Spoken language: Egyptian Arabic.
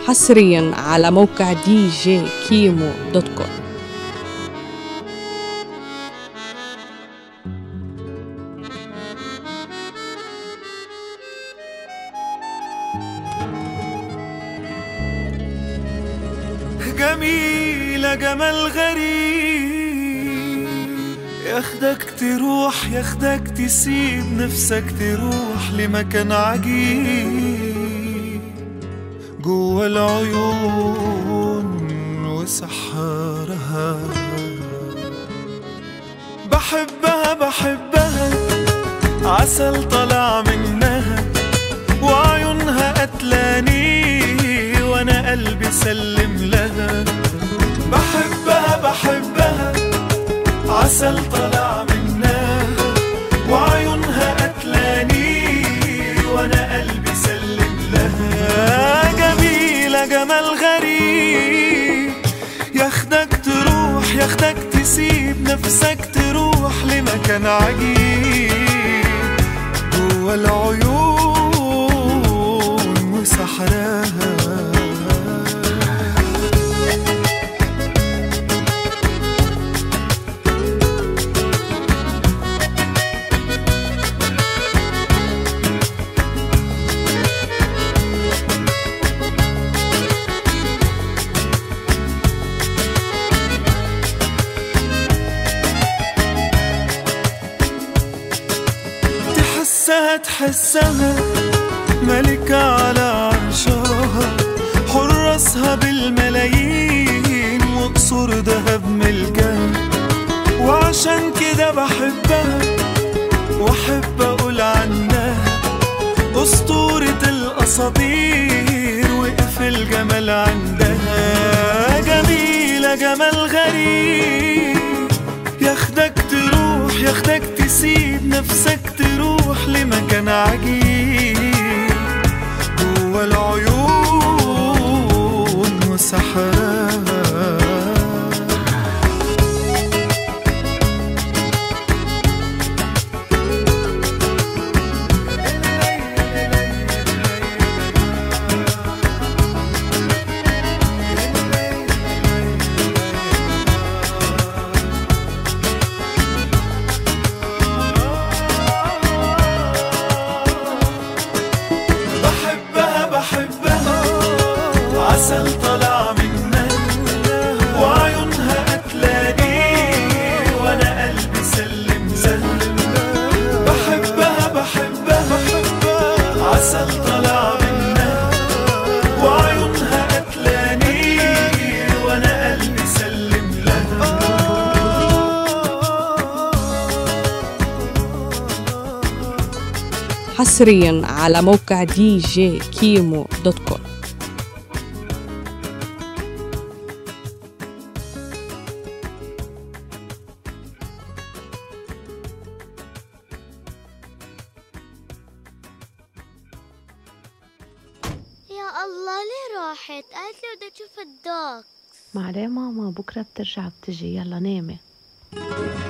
حصريا على موقع دي جي كيمو دوت كوم جميلة جمال غريب ياخدك تروح ياخدك تسيب نفسك تروح لمكان عجيب جوا العيون وسحرها بحبها بحبها عسل طلع منها وعيونها قتلاني وانا قلبي سلم لها بحبها بحبها عسل طلع منها وعيونها قتلاني وانا قلبي سلم لها جميلة جمال غريب ياخدك تروح ياخدك تسيب نفسك تروح لمكان عجيب جوا العيون وسحرها تحسها تحسها ملكة على عرشها حرسها بالملايين وقصور دهب ملكها وعشان كده بحبها واحب اقول عنها اسطورة الاساطير وقف الجمال عندها جميلة جمال غريب ياخدك تروح ياخدك تسيب نفسك تروح لمكان عجيب جوا العيون وسحرها بحبها بحبها عسل طلع منها وعيونها قتلاني وانا قلبي سلم سلم بحبها بحبها عسل طلع منها وعيونها قتلاني وانا قلبي سلم لها حصريا على موقع دي جي كيمو دوت كوم يا الله ليه راحت قالت لي بدها تشوف الدوك معليه ماما بكرة بترجع بتجي يلا نامي